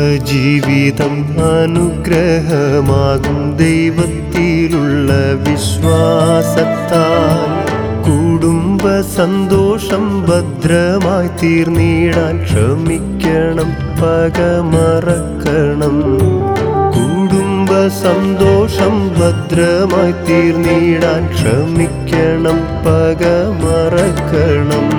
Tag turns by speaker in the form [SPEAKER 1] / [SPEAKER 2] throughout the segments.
[SPEAKER 1] കുടുംബജീവിതം അനുഗ്രഹമാകും ദൈവത്തിലുള്ള വിശ്വാസത്താൽ കുടുംബ സന്തോഷം ഭദ്രമായി തീർന്നിടാൻ ശ്രമിക്കണം പകമറക്കണം കുടുംബ സന്തോഷം ഭദ്രമായി തീർന്നിടാൻ ശ്രമിക്കണം പകമറക്കണം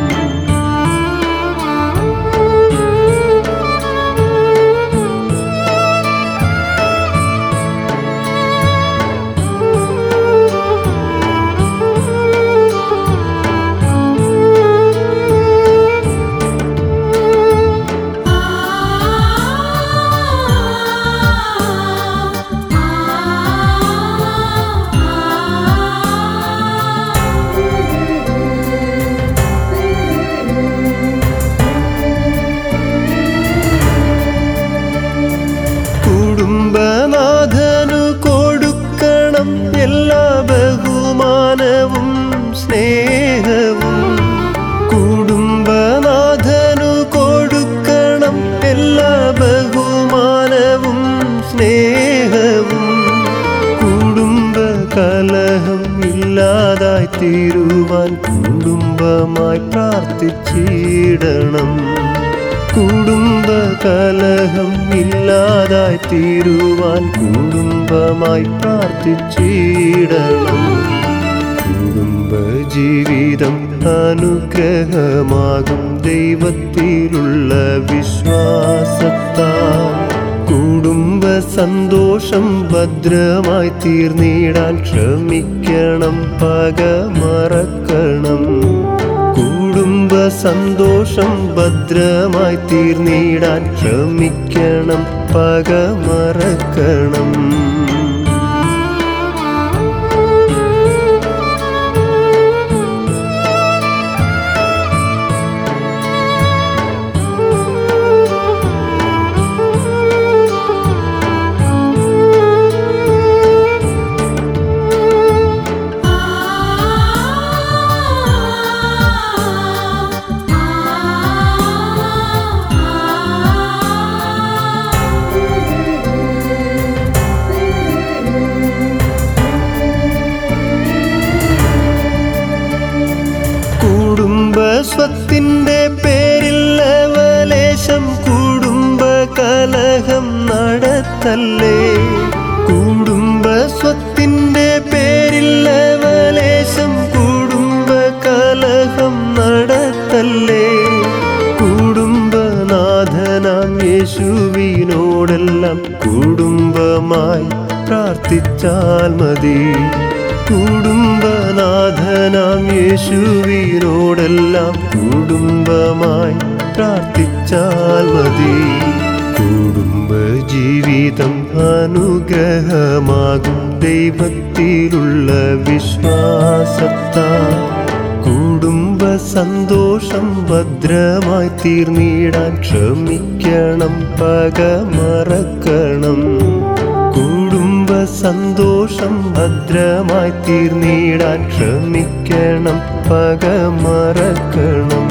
[SPEAKER 1] കുടുംബനാഥനു കൊടുക്കണം എല്ലാ ബഹുമാനവും സ്നേഹവും കുടുംബനാഥനു കൊടുക്കണം എല്ലാ ബഹുമാനവും സ്നേഹവും കുടുംബ കലഹം ഇല്ലാതായി തീരുവാൻ കുടുംബമായി പ്രാർത്ഥിച്ചിടണം കുടുംബ കലഹം ഇല്ലാതായി തീരുവാൻ കുടുംബമായി പ്രാർത്ഥിച്ചിടണം കുടുംബ ജീവിതം അനുഗ്രഹമാകും ദൈവത്തിലുള്ള വിശ്വാസത്താൽ കുടുംബ സന്തോഷം ഭദ്രമായി തീർന്നിടാൻ ശ്രമിക്കണം പകമറക്കണം കുടുംബ സന്തോഷം ഭദ്രമായി തീർന്നിടാൻ ശ്രമിക്കണം പകമറക്കണം കുടുംബ സ്വത്തിന്റെ പേരിൽ ലവലേശം കുടുംബ കലഹം നടത്തല്ലേ കുടുംബ സ്വത്തിന്റെ പേരിൽ ലവലേശം കുടുംബ കലഹം നടത്തല്ലേ കുടുംബനാഥനാം യേശുവിനോടെല്ലാം കുടുംബമായി പ്രാർത്ഥിച്ചാൽ മതി കുടുംബനാഥനാം യേശുവിനോടെല്ലാം കുടുംബമായി പ്രാർത്ഥിച്ചാൽ മതി കുടുംബ ജീവിതം അനുഗ്രഹമാകും ദൈവത്തിലുള്ള വിശ്വാസത്താൽ കുടുംബ സന്തോഷം ഭദ്രമായി തീർന്നിടാൻ ശ്രമിക്കണം പകമറക്കണം കുടുംബ സന്തോഷം ഭദ്രമായി തീർന്നിടാൻ ശ്രമിക്കണം പകമറക്കണം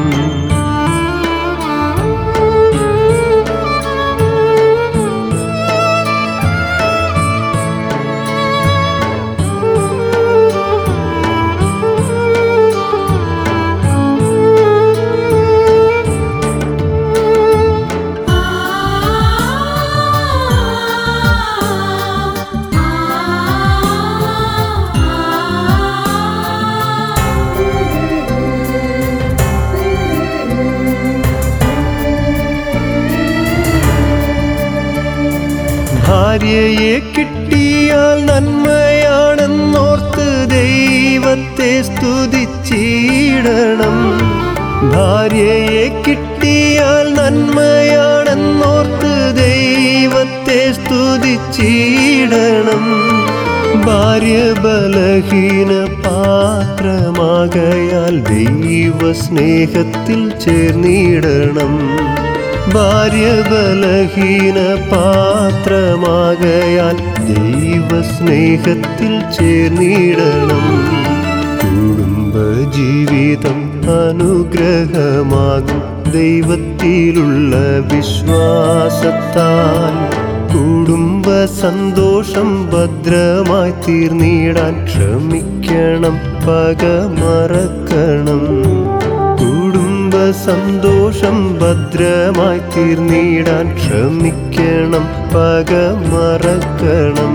[SPEAKER 1] ഭാര്യയെ കിട്ടിയാൽ നന്മയാണെന്നോർത്ത് ദൈവത്തെ സ്തുതിച്ചിടണം ഭാര്യയെ കിട്ടിയാൽ നന്മയാണെന്നോർത്ത് ദൈവത്തെ സ്തുതിച്ചിടണം ഭാര്യ ബലഹീന പാത്രമാകയാൽ ദൈവസ്നേഹത്തിൽ ചേർന്നിടണം ഭാര്യ ബലഹീന പാത്രമാകയാൽ ദൈവസ്നേഹത്തിൽ ചേർന്നിടണം കുടുംബ ജീവിതം അനുഗ്രഹമാകും ദൈവത്തിലുള്ള വിശ്വാസത്താൽ കുടുംബ സന്തോഷം ഭദ്രമായി തീർന്നിടാൻ ശ്രമിക്കണം പക മറക്കണം കുടുംബ സന്തോഷം ഭദ്രമായി തീർന്നിടാൻ ശ്രമിക്കണം പക മറക്കണം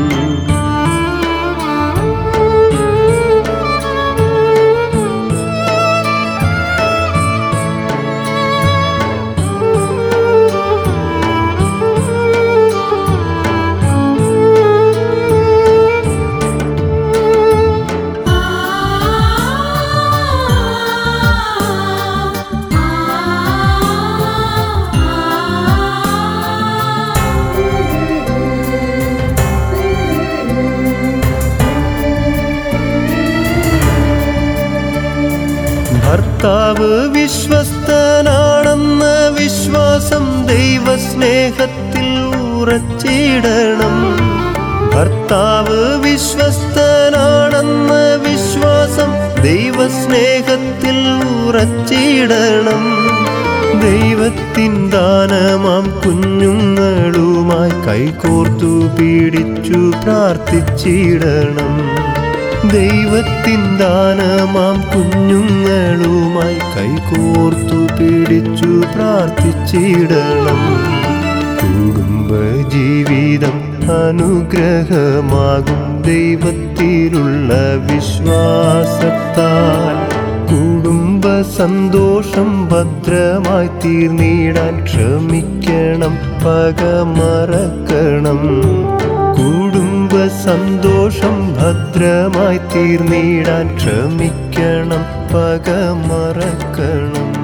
[SPEAKER 1] ഭർത്താവ് വിശ്വസ്തനാണെന്ന വിശ്വാസം ദൈവസ്നേഹത്തിൽ ഉറച്ചിടണം ഭർത്താവ് വിശ്വസ്തനാണെന്ന വിശ്വാസം ദൈവസ്നേഹത്തിൽ ഉറച്ചിടണം ദൈവത്തിൻ ദാനമാം കുഞ്ഞുങ്ങളുമായി കൈകോർത്തു പീഡിച്ചു പ്രാർത്ഥിച്ചിടണം ദൈവത്തിൻ ദാനമാം കുഞ്ഞുങ്ങളുമായി കൈകോർത്തു പിടിച്ചു പ്രാർത്ഥിച്ചിടണം കുടുംബജീവിതം അനുഗ്രഹമാകും ദൈവത്തിലുള്ള വിശ്വാസത്താൽ കുടുംബ സന്തോഷം ഭദ്രമായി തീർന്നിടാൻ ശ്രമിക്കണം പക മറക്കണം കുടുംബ സന്തോഷം ഭദ്രമായി തീർന്നിടാൻ ശ്രമിക്കണം പക മറക്കണം